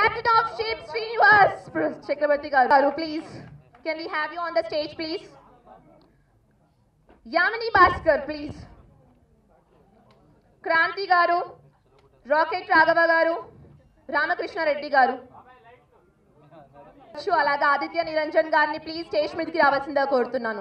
Captain of Ship Srinivas Chakrabarti Garu, please. Can we have you on the stage, please? Yamini Bhaskar, please. Kranti గారు rocket Raghava గారు రామకృష్ణారెడ్డి గారు so అలాగా ఆదిత్య నిరంజన్ గారిని please stage మీదకి రావాల్సిందిగా కోరుతున్నాను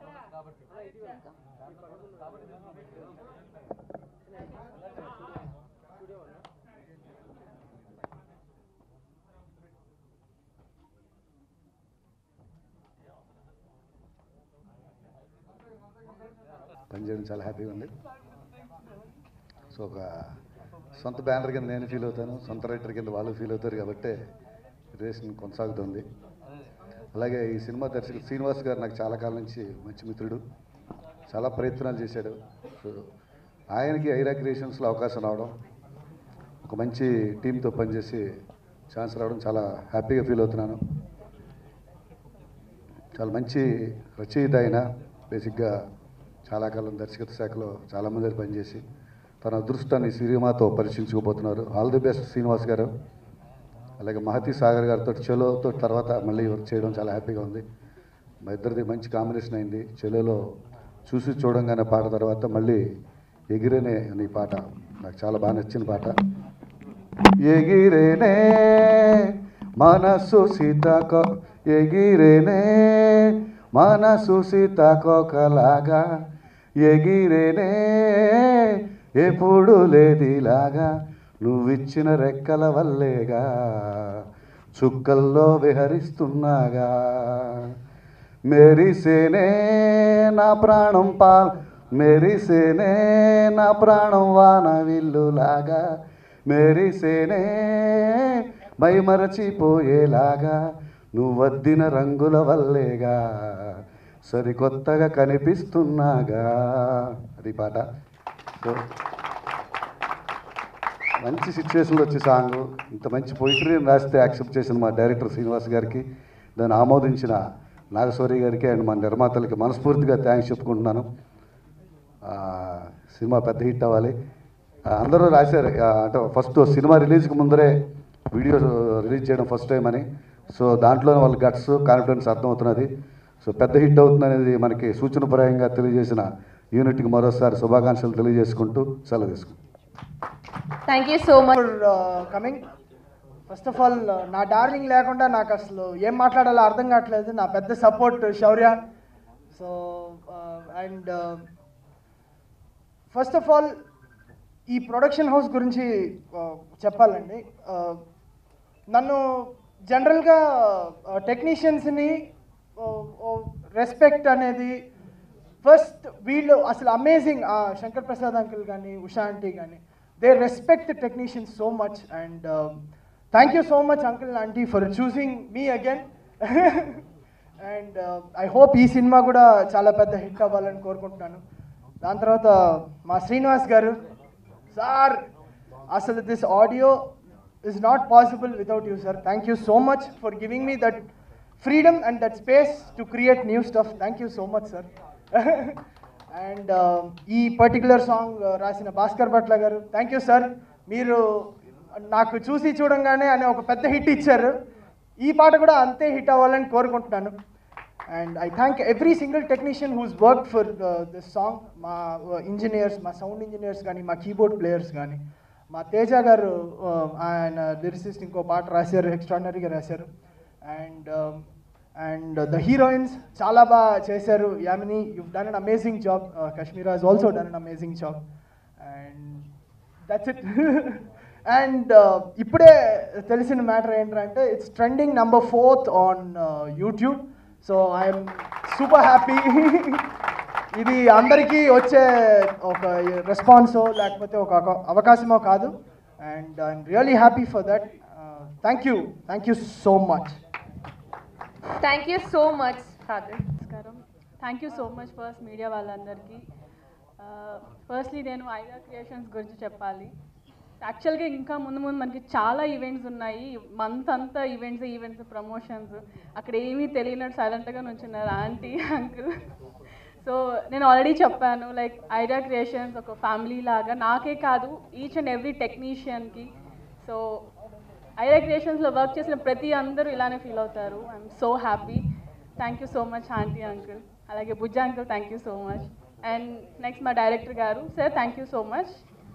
పనిచేయడం చాలా హ్యాపీగా ఉంది సో ఒక సొంత బ్యానర్ కింద నేను ఫీల్ అవుతాను సొంత రైటర్ కింద వాళ్ళు ఫీల్ అవుతారు కాబట్టి రిలేషన్ కొనసాగుతుంది అలాగే ఈ సినిమా దర్శకుడు శ్రీనివాస్ గారు నాకు చాలా కాలం నుంచి మంచి మిత్రుడు చాలా ప్రయత్నాలు చేశాడు సో ఆయనకి ఐరా క్రియేషన్స్లో అవకాశం రావడం ఒక మంచి టీంతో పనిచేసి ఛాన్స్ రావడం చాలా హ్యాపీగా ఫీల్ అవుతున్నాను చాలా మంచి రచయిత ఆయన బేసిక్గా చాలా కాలం దర్శకత్వ శాఖలో చాలామంది దగ్గర పనిచేసి తన అదృష్టాన్ని సినిమాతో పరీక్షించుకోబోతున్నారు all the best Srinivas garu అలాగే మహతి సాగర్ గారితో చెలోతో తర్వాత మళ్ళీ వర్క్ చేయడం చాలా హ్యాపీగా ఉంది మా ఇద్దరిది మంచి కాంబినేషన్ అయింది చెలోలో చూసి చూడంగానే పాట తర్వాత మళ్ళీ ఎగిరేనే అనే ఈ పాట నాకు చాలా బాగా నచ్చిన పాట ఎగిరేనే మనసు సీతాకో ఎగిరేనే మనసు సీతాకోకలాగా ఎగిరేనే ఎప్పుడు లేదిలాగా నువ్విచ్చిన రెక్కల వల్లేగా చుక్కల్లో విహరిస్తున్నాగా మెరిసేనే నా ప్రాణం పాల్ మెరిసేనే నా ప్రాణం వాన విల్లులాగా మెరిసేనే మైమరచిపోయేలాగా నువ్వద్దిన రంగుల వల్లేగా సరికొత్తగా కనిపిస్తున్నాగా అది పాట సో మంచి సిచ్యువేషన్లో వచ్చే సాంగ్ ఇంత మంచి పొయిటరీని రాస్తే యాక్సెప్ట్ చేసిన మా డైరెక్టర్ శ్రీనివాస్ గారికి దాన్ని ఆమోదించిన నాగశౌరి గారికి అండ్ మా నిర్మాతలకి మనస్ఫూర్తిగా థ్యాంక్స్ చెప్పుకుంటున్నాను ఆ, సినిమా పెద్ద హిట్ అవ్వాలి ఆ, అందరూ రాశారు ఆ, అంటే ఫస్ట్ సినిమా రిలీజ్కి ముందరే వీడియో రిలీజ్ చేయడం ఫస్ట్ టైం అని సో దాంట్లోనే వాళ్ళ గట్స్ కాన్ఫిడెన్స్ అర్థమవుతున్నది సో పెద్ద హిట్ అవుతుంది అనేది మనకి సూచనప్రాయంగా తెలియజేసిన యూనిట్కి మరోసారి శుభాకాంక్షలు తెలియజేసుకుంటూ సెలవు తీసుకుంటాం thank you so much for coming first of all నా డార్లింగ్ లేకుండా నాకు అసలు ఏం మాట్లాడాలో అర్థం కావట్లేదు నా పెద్ద support Shaurya so and first of all ఈ ప్రొడక్షన్ హౌస్ గురించి uh, చెప్పాలండి Uh, నన్ను జనరల్గా టెక్నీషియన్స్ని రెస్పెక్ట్ అనేది ఫస్ట్ వీళ్ళు అసలు అమేజింగ్ శంకర్ ప్రసాద్ అంకుల్ కానీ ఉషా ఆంటీ కానీ they respect technicians so much and thank you so much uncle aunty for choosing me again and I hope ఈ సినిమా కూడా చాలా పెద్ద హిట్ అవ్వాలని కోరుకుంటున్నాను దాని తర్వాత మా శ్రీనివాస్ గారు సార్ అసలు this audio is not possible without you sir thank you so much for giving me that freedom and that space to create new stuff thank you so much sir and ఈ particular song రాసిన భాస్కర్ భట్ల గారు thank you sir మీరు నాకు చూసి చూడంగానే అనే ఒక పెద్ద హిట్ ఇచ్చారు ఈ పాట కూడా అంతే హిట్ అవ్వాలని కోరుకుంటున్నాను and I thank every single technician whose work for this song మా ఇంజనీర్స్ మా సౌండ్ ఇంజనీర్స్ కానీ మా కీబోర్డ్ ప్లేయర్స్ కానీ మా తేజ గారు uh, ఆయన లిరిసిస్ట్ ఇంకో పాట రాశారు ఎక్స్ట్రాడినరీగా రాశారు అండ్ అండ్ ద హీరోయిన్స్ చాలా బాగా చేశారు Yamini you done an amazing job Kashmira he's also done an amazing job and that's it and ఇప్పుడే తెలిసిన మ్యాటర్ ఏంటంటే it's trending number fourth on YouTube so I'm super happy ఇది అందరికీ వచ్చే ఒక రెస్పాన్సో లేకపోతే ఒక ఒక అవకాశమో కాదు and I'm really happy for that thank you thank you so much thank you so much father నమస్కారం thank you so much first media వాళ్ళందరికీ ఫస్ట్లీ నేను ఐరా క్రియేషన్స్ గురించి చెప్పాలి యాక్చువల్గా ఇంకా ముందు ముందు మనకి చాలా ఈవెంట్స్ ఉన్నాయి మంత్ అంతా ఈవెంట్స్ ఈవెంట్స్ ప్రమోషన్స్ అక్కడ ఏమీ తెలియనట్టు సైలెంట్గా నుంచున్నారు ఆంటీ అంకుల్ సో నేను ఆల్రెడీ చెప్పాను లైక్ ఐడియా క్రియేషన్స్ ఒక ఫ్యామిలీ లాగా నాకే కాదు ఈచ్ అండ్ ఎవ్రీ టెక్నీషియన్కి సో ఐరా క్రియేషన్స్లో వర్క్ చేసిన ప్రతి అందరూ ఇలానే ఫీల్ అవుతారు I'm so happy thank you so much aunty uncle అలాగే Bujja uncle thank you so much and next మా డైరెక్టర్ గారు sir thank you so much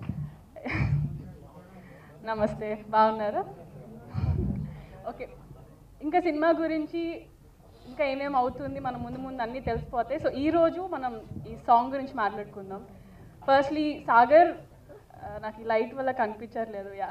నమస్తే బాగున్నారా ఓకే ఇంకా సినిమా గురించి ఇంకా ఏమేమి అవుతుంది మనం ముందు ముందు అన్నీ తెలిసిపోతాయి సో ఈ రోజు మనం ఈ సాంగ్ గురించి మాట్లాడుకుందాం ఫస్ట్లీ సాగర్ ఆ, నాకు ఈ లైట్ వల్ల కనిపించట్లేదు yeah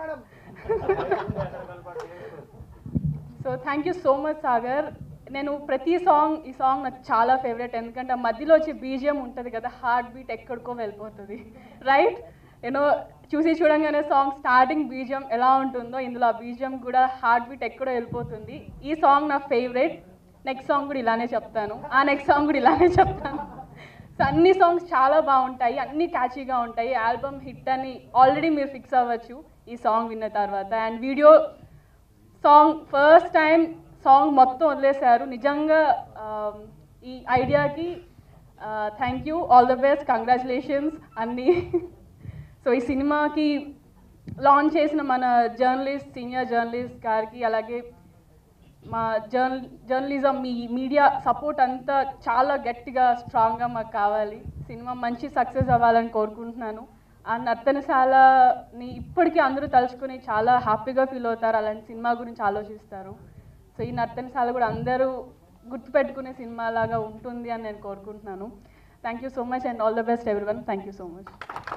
so thank you so much Sagar నేను ప్రతి సాంగ్ ఈ సాంగ్ నాకు చాలా ఫేవరెట్ ఎందుకంటే ఆ మధ్యలో వచ్చే బీజియం ఉంటుంది కదా హార్ట్ బీట్ ఎక్కడికో వెళ్ళిపోతుంది రైట్ నేను చూసి చూడంగానే సాంగ్ స్టార్టింగ్ బీజియం ఎలా ఉంటుందో ఇందులో ఆ బీజియం కూడా హార్ట్ బీట్ ఎక్కడో వెళ్ళిపోతుంది ఈ సాంగ్ నా ఫేవరెట్ నెక్స్ట్ సాంగ్ కూడా ఇలానే చెప్తాను ఆ నెక్స్ట్ సాంగ్ కూడా ఇలానే చెప్తాను సో అన్ని సాంగ్స్ చాలా బాగుంటాయి అన్ని క్యాచీగా ఉంటాయి ఆల్బమ్ హిట్ అని ఆల్రెడీ మీరు ఫిక్స్ అవ్వచ్చు ఈ సాంగ్ విన్న తర్వాత and video song first time song మొత్తం వదిలేశారు నిజంగా ఆ, ఈ ఐడియాకి thank you all the best congratulations అన్నీ సో ఈ సినిమాకి లాంచ్ చేసిన మన జర్నలిస్ట్ సీనియర్ జర్నలిస్ట్ గారికి అలాగే మా జర్నల్ జర్నలిజం మీ మీడియా సపోర్ట్ అంతా చాలా గట్టిగా స్ట్రాంగ్గా మాకు కావాలి సినిమా మంచి సక్సెస్ అవ్వాలని కోరుకుంటున్నాను ఆ నర్తనశాలని ఇప్పటికీ అందరూ తలుచుకుని చాలా హ్యాపీగా ఫీల్ అవుతారు అలాంటి సినిమా గురించి ఆలోచిస్తారు సో ఈ నర్తనశాల కూడా అందరూ గుర్తుపెట్టుకునే సినిమా లాగా ఉంటుంది అని నేను కోరుకుంటున్నాను thank you so much and all the best everyone thank you so much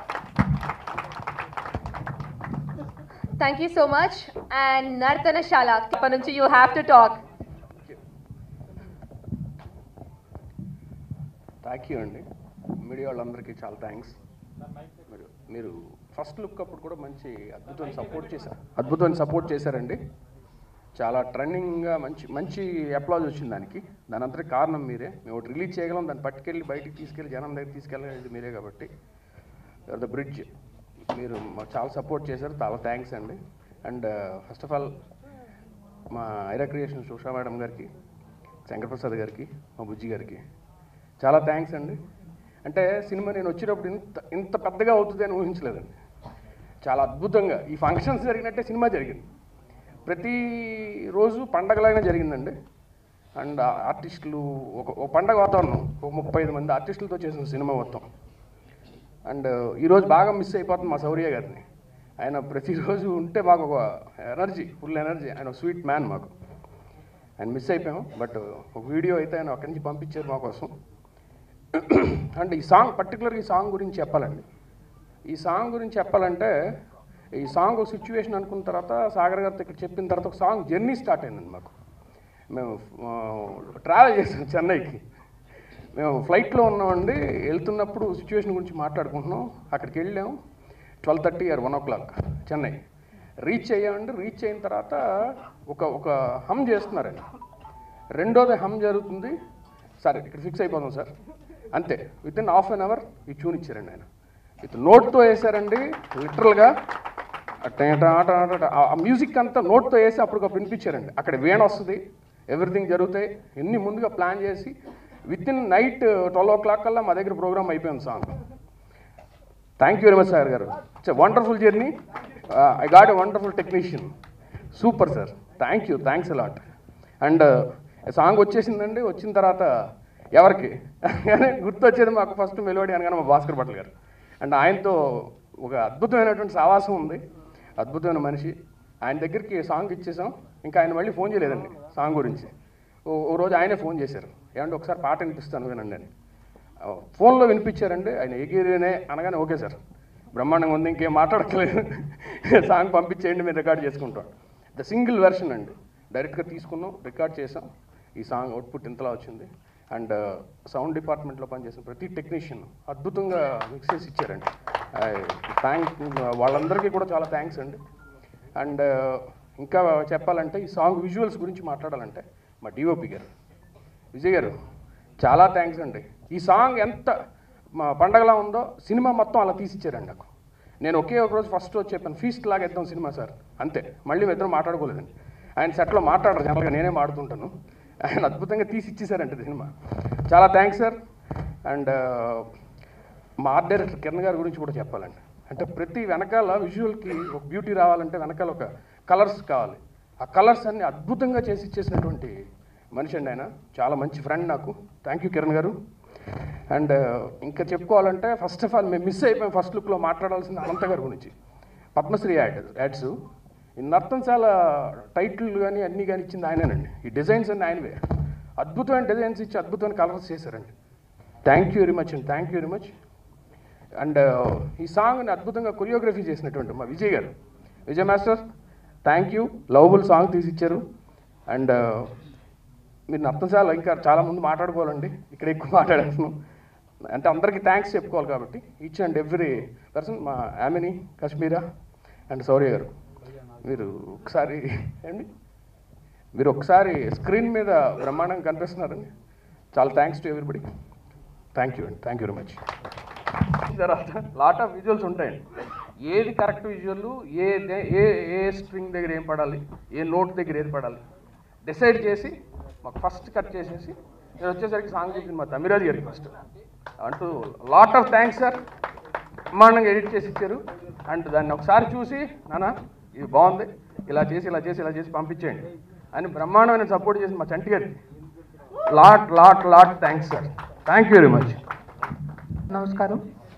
Thank you so much. And Nartana Shala, Panunchi, you have to talk. Thank you అండి మీడియా వాళ్ళందరికీ చాలా థ్యాంక్స్ మీరు మీరు ఫస్ట్ లుక్ అప్పుడు కూడా మంచి అద్భుతమైన support చేశారు అద్భుతమైన సపోర్ట్ చేశారండి చాలా ట్రెండింగ్గా మంచి మంచి అప్లాజ్ వచ్చింది దానికి దాని అంతటి కారణం మీరే మేము ఒకటి రిలీజ్ చేయగలం దాన్ని పట్టుకెళ్ళి బయటికి తీసుకెళ్ళి జనం దగ్గర తీసుకెళ్ళేది మీరే కాబట్టి ద బ్రిడ్జ్ మీరు మాకు చాలా సపోర్ట్ చేశారు చాలా థ్యాంక్స్ అండి అండ్ ఫస్ట్ ఆఫ్ ఆల్ మా ఐరా క్రియేషన్స్ ఉషా మేడం గారికి శంకరప్రసాద్ గారికి మా బుజ్జి గారికి చాలా థ్యాంక్స్ అండి అంటే సినిమా నేను వచ్చినప్పుడు ఇంత ఇంత పెద్దగా అవుతుంది అని ఊహించలేదండి చాలా అద్భుతంగా ఈ ఫంక్షన్స్ జరిగినట్టే సినిమా జరిగింది ప్రతి రోజు పండగలైనా జరిగిందండి అండ్ ఆర్టిస్టులు ఒక ఒక పండగ వాతావరణం ఒక ముప్పై ఐదు మంది ఆర్టిస్టులతో చేసిన సినిమా మొత్తం అండ్ ఈరోజు బాగా మిస్ అయిపోతుంది మా శౌర్య గారిని ఆయన ప్రతిరోజు ఉంటే మాకు ఒక ఎనర్జీ ఫుల్ ఎనర్జీ ఆయన స్వీట్ మ్యాన్ మాకు ఆయన మిస్ అయిపోయాం బట్ ఒక వీడియో అయితే ఆయన అక్కడి నుంచి పంపించారు మా కోసం అండ్ ఈ సాంగ్ పర్టికులర్గా ఈ సాంగ్ గురించి చెప్పాలండి ఈ సాంగ్ గురించి చెప్పాలంటే ఈ సాంగ్ ఒక సిచ్యువేషన్ అనుకున్న తర్వాత సాగర్ గారితో ఇక్కడ చెప్పిన తర్వాత ఒక సాంగ్ జర్నీ స్టార్ట్ అయిందండి మాకు మేము ట్రావెల్ చేసాం చెన్నైకి మేము ఫ్లైట్లో ఉన్నామండి వెళ్తున్నప్పుడు సిచ్యువేషన్ గురించి మాట్లాడుకుంటున్నాం అక్కడికి వెళ్ళాం twelve thirty or one o'clock Chennai reach అయ్యామండి రీచ్ అయిన తర్వాత ఒక ఒక హమ్ చేస్తున్నారండి రెండోది హమ్ జరుగుతుంది సరే ఇక్కడ ఫిక్స్ అయిపోదాం సార్ అంతే within half an hour ఈ ట్యూన్ ఇచ్చారండి ఆయన విత్ నోట్తో వేసారండి లిటరల్గా ఆ మ్యూజిక్ అంతా నోట్తో వేసి అప్పటికప్పుడు వినిపించారండి అక్కడ వీణ వస్తుంది ఎవ్రీథింగ్ జరుగుతాయి ఎన్ని ముందుగా ప్లాన్ చేసి within night twelve o'clock కల్లా మా దగ్గర ప్రోగ్రామ్ అయిపోయింది song thank you very much sir గారు it's wonderful journey I got a wonderful technician super sir thank you thanks a lot and song వచ్చేసిందండి వచ్చిన తర్వాత ఎవరికి కానీ గుర్తొచ్చేది మాకు ఫస్ట్ మెలోడీ అనగానే మా భాస్కర్ భట్ల గారు అండ్ ఆయనతో ఒక అద్భుతమైనటువంటి సావాసం ఉంది అద్భుతమైన మనిషి ఆయన దగ్గరికి సాంగ్ ఇచ్చేసాం ఇంకా ఆయన మళ్ళీ ఫోన్ చేయలేదండి సాంగ్ గురించి ఓ ఓ రోజు ఆయనే ఫోన్ చేశారు ఏమంటే ఒకసారి పాట వినిపిస్తాను వినండి అని ఫోన్లో వినిపించారండి ఆయన ఎగిరినే అనగానే ఓకే సార్ బ్రహ్మాండంగా ఉంది ఇంకేం మాట్లాడట్లేదు సాంగ్ పంపించేయండి మేము రికార్డ్ చేసుకుంటాం ద సింగిల్ వెర్షన్ అండి డైరెక్ట్గా తీసుకున్నాం రికార్డ్ చేసాం ఈ సాంగ్ అవుట్పుట్ ఇంతలా వచ్చింది అండ్ సౌండ్ డిపార్ట్మెంట్లో పనిచేసిన ప్రతి టెక్నీషియన్ అద్భుతంగా మిక్స్ చేసి ఇచ్చారండి థ్యాంక్ వాళ్ళందరికీ కూడా చాలా థ్యాంక్స్ అండి అండ్ ఇంకా చెప్పాలంటే ఈ సాంగ్ విజువల్స్ గురించి మాట్లాడాలంటే మా డిఓపి గారు విజయ్ గారు చాలా థ్యాంక్స్ అండి ఈ సాంగ్ ఎంత మా పండగలా ఉందో సినిమా మొత్తం అలా తీసిచ్చారండి నాకు నేను ఒకే ఒక రోజు ఫస్ట్ రోజు చెప్పాను ఫీస్ట్ లాగా ఇద్దాం సినిమా సార్ అంతే మళ్ళీ మేము ఇద్దరం మాట్లాడుకోలేదండి ఆయన సెట్లో మాట్లాడరు జనరల్గా నేనే మాడుతుంటాను ఆయన అద్భుతంగా తీసి ఇచ్చేసారంటే సినిమా చాలా థ్యాంక్స్ సార్ అండ్ మా ఆర్ట్ డైరెక్టర్ కిరణ్ గారి గురించి కూడా చెప్పాలండి అంటే ప్రతి వెనకాల విజువల్కి ఒక బ్యూటీ రావాలంటే వెనకాల ఒక కలర్స్ కావాలి ఆ కలర్స్ అన్ని అద్భుతంగా చేసి ఇచ్చేసినటువంటి మనిషి అండి ఆయన చాలా మంచి ఫ్రెండ్ నాకు థ్యాంక్ యూ కిరణ్ గారు అండ్ ఇంకా చెప్పుకోవాలంటే ఫస్ట్ ఆఫ్ ఆల్ మేము మిస్ అయిపోయాం ఫస్ట్ లుక్లో మాట్లాడాల్సింది అనంత గారి గురించి పద్మశ్రీ యాడ్ యాడ్స్ ఈ నర్తంశాల టైటిల్ కానీ అన్నీ కానీ ఇచ్చింది ఆయనేనండి ఈ డిజైన్స్ అన్నీ ఆయనవే అద్భుతమైన డిజైన్స్ ఇచ్చి అద్భుతమైన కలర్స్ చేశారండి థ్యాంక్ యూ వెరీ మచ్ అండి thank you very much and ఈ సాంగ్ని అద్భుతంగా కొరియోగ్రఫీ చేసినటువంటి మా విజయ్ గారు Vijay master thank you lovable song తీసి ఇచ్చారు అండ్ మీరు నర్తంశాల ఇంకా చాలా ముందు మాట్లాడుకోవాలండి ఇక్కడ ఎక్కువ మాట్లాడేస్తున్నాం అంటే అందరికీ థ్యాంక్స్ చెప్పుకోవాలి కాబట్టి ఈచ్ అండ్ ఎవ్రీ పర్సన్ మా యామిని కశ్మీరా అండ్ శౌర్య గారు మీరు ఒకసారి ఏండి మీరు ఒకసారి స్క్రీన్ మీద బ్రహ్మాండంగా కనిపిస్తున్నారండి చాలా thanks to everybody thank you అండి థ్యాంక్ యూ వెరీ మచ్ తర్వాత లాట్ ఆఫ్ విజువల్స్ ఉంటాయండి ఏది కరెక్ట్ విజువల్ ఏ దే- ఏ ఏ స్ట్రింగ్ దగ్గర ఏం పడాలి ఏ నోట్ దగ్గర ఏది పడాలి డిసైడ్ చేసి మాకు ఫస్ట్ కట్ చేసేసి నేను వచ్చేసరికి సాంగ్ చెప్పింది మా తమిరాజు గారికి ఫస్ట్ అంటూ లాట్ ఆఫ్ థ్యాంక్స్ సార్ బ్రహ్మాండంగా ఎడిట్ చేసి ఇచ్చారు అండ్ దాన్ని ఒకసారి చూసి నాన్న ఇది బాగుంది ఇలా చేసి ఇలా చేసి ఇలా చేసి పంపించేయండి అని బ్రహ్మాండమైన సపోర్ట్ చేసి మా చంటి గారికి lot lot lot thanks sir thank you very much నమస్కారం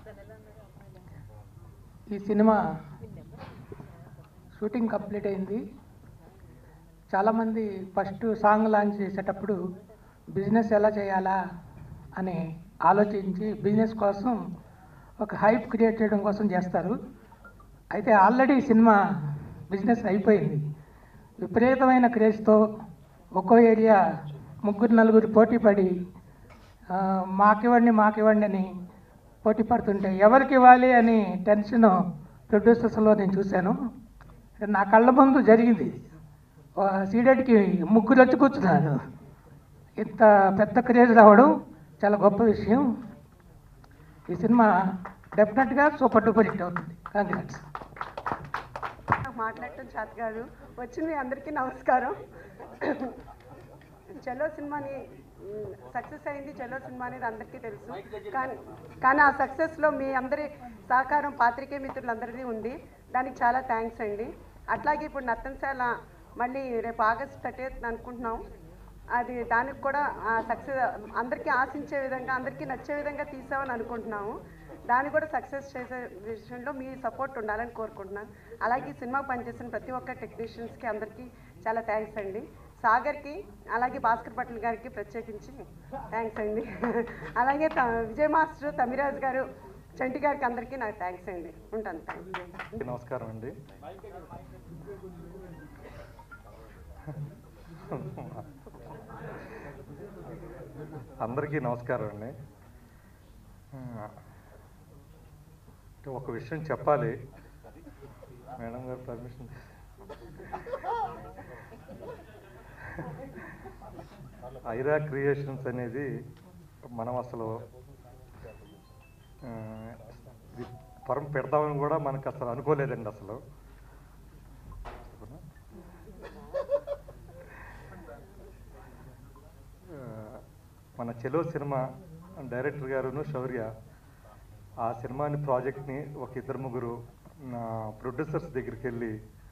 ఈ సినిమా షూటింగ్ కంప్లీట్ అయింది చాలామంది ఫస్ట్ సాంగ్ లాంచ్ చేసేటప్పుడు బిజినెస్ ఎలా చేయాలా అని ఆలోచించి బిజినెస్ కోసం ఒక హైప్ క్రియేట్ చేయడం కోసం చేస్తారు అయితే ఆల్రెడీ సినిమా బిజినెస్ అయిపోయింది విపరీతమైన క్రేజ్తో ఒక్కో ఏరియా ముగ్గురు నలుగురు పోటీ పడి ఆ, మాకివ్వండి మాకివ్వండి అని పోటీ పడుతుంటే ఎవరికి ఇవ్వాలి అని టెన్షన్ ప్రొడ్యూసర్స్లో నేను చూశాను నా కళ్ళ ముందు జరిగింది సీడెడ్కి ముగ్గురు వచ్చి కూర్చున్నారు ఇంత పెద్ద క్రేజ్ రావడం చాలా గొప్ప విషయం ఈ సినిమా డెఫినెట్గా సూపర్ డూపర్ హిట్ అవుతుంది కంగ్రాట్స్ నాకు మాట్లాడటం చేత కాదు వచ్చిన మీ అందరికీ నమస్కారం చలో సినిమాని సక్సెస్ అయింది చలో సినిమా అనేది అందరికీ తెలుసు కానీ కానీ ఆ సక్సెస్లో మీ అందరి సహకారం పాత్రికే మిత్రులందరిది ఉంది దానికి చాలా థ్యాంక్స్ అండి అట్లాగే ఇప్పుడు నర్తనశాల మళ్ళీ రేపు ఆగస్ట్ థర్టీ అనుకుంటున్నాం అది దానికి కూడా సక్సెస్ అందరికీ ఆశించే విధంగా అందరికీ నచ్చే విధంగా తీసామని అనుకుంటున్నాము దాన్ని కూడా సక్సెస్ చేసే విషయంలో మీ సపోర్ట్ ఉండాలని కోరుకుంటున్నాను అలాగే ఈ సినిమా పనిచేసిన ప్రతి ఒక్క టెక్నీషియన్స్కి అందరికీ చాలా థ్యాంక్స్ అండి సాగర్కి అలాగే భాస్కర్ పటేల్ గారికి ప్రత్యేకించి థ్యాంక్స్ అండి అలాగే త- విజయ్ మాస్టర్ తమిరాజ్ గారు చంటి గారికి అందరికీ నాకు థ్యాంక్స్ అండి ఉంటాను థ్యాంక్స్ నమస్కారం అండి అందరికీ నమస్కారం అండి అంటే ఒక విషయం చెప్పాలి మేడం గారు పర్మిషన్ ఐరా క్రియేషన్స్ అనేది మనం అసలు ఆ, ఇది పరం పెడదామని కూడా మనకు అసలు అనుకోలేదండి అసలు ఆ, మన చెలో సినిమా డైరెక్టర్ గారును శౌర్య ఆ సినిమాని ప్రాజెక్ట్ని ఒక ఇద్దరు ముగ్గురు నా ప్రొడ్యూసర్స్ దగ్గరికి వెళ్ళి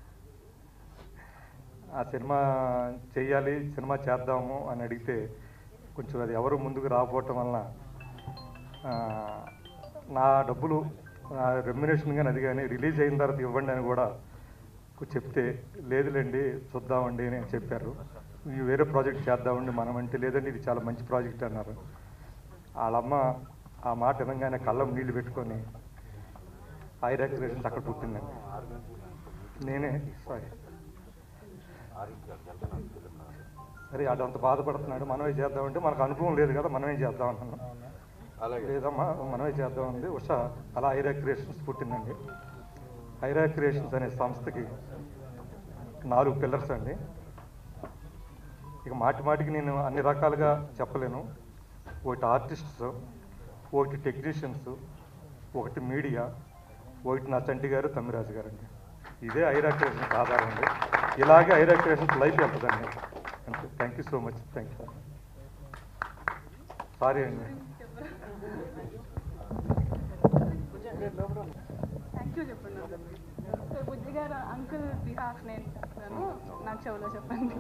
ఆ సినిమా చెయ్యాలి సినిమా చేద్దాము అని అడిగితే కొంచెం అది ఎవరు ముందుకు రాకపోవటం వలన ఆ, నా డబ్బులు నా రెమ్యునేషన్ కానీ అది కానీ రిలీజ్ అయిన తర్వాత ఇవ్వండి అని కూడా చెప్తే లేదులేండి చూద్దామండి అని చెప్పారు ఇవి వేరే ప్రాజెక్ట్ చేద్దామండి మనం అంటే లేదండి ఇది చాలా మంచి ప్రాజెక్ట్ అన్నారు వాళ్ళమ్మ ఆ మాట వినంగానే కళ్ళం నీళ్లు పెట్టుకొని ఐ రెక్రేషన్స్ అక్కడ పుట్టిందండి నేనే సారీ సరే అదంత బాధపడుతున్నాడు మనమే చేద్దామంటే మనకు అనుభవం లేదు కదా మనమే చేద్దాం అన్నాను లేదమ్మా మనమే చేద్దాం ఉంది ఉషా అలా ఐరా క్రియేషన్స్ పుట్టిందండి ఐరా క్రియేషన్స్ అనే సంస్థకి నాలుగు పిల్లర్స్ అండి ఇక మాటి మాటికి నేను అన్ని రకాలుగా చెప్పలేను ఒకటి ఆర్టిస్ట్స్ ఒకటి టెక్నీషియన్స్ ఒకటి మీడియా ఒకటి నా చంటి గారు తమ్మిరాజు గారు అండి ఇదే ఐరా క్రియేషన్స్ ఆధారం అండి ఇలాగే ఐరా క్రియేషన్స్ లైఫ్ వెళ్తుందండి అంతే thank you so much thank you sorry అండి థ్యాంక్ యూ చెప్పండి సో బుజ్జి గారు అంకుల్ బిహాఫ్ నేను చెప్తాను నాకు చెవులో చెప్పండి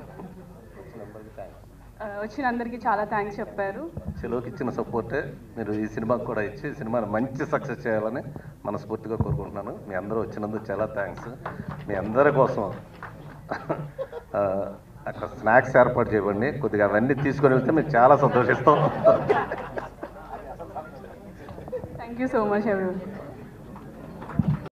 ఆ, వచ్చిన అందరికీ చాలా థ్యాంక్స్ చెప్పారు చెలోకి ఇచ్చిన సపోర్టే మీరు ఈ సినిమాకి కూడా ఇచ్చి సినిమాని మంచి సక్సెస్ చేయాలని మనస్ఫూర్తిగా కోరుకుంటున్నాను మీ అందరూ వచ్చినందుకు చాలా థ్యాంక్స్ మీ అందరి కోసం ఆ, అక్కడ స్నాక్స్ ఏర్పాటు చేయండి కొద్దిగా అవన్నీ తీసుకొని వెళ్తే మేము చాలా సంతోషిస్తాం థ్యాంక్ యూ సో మచ్ ఎవరి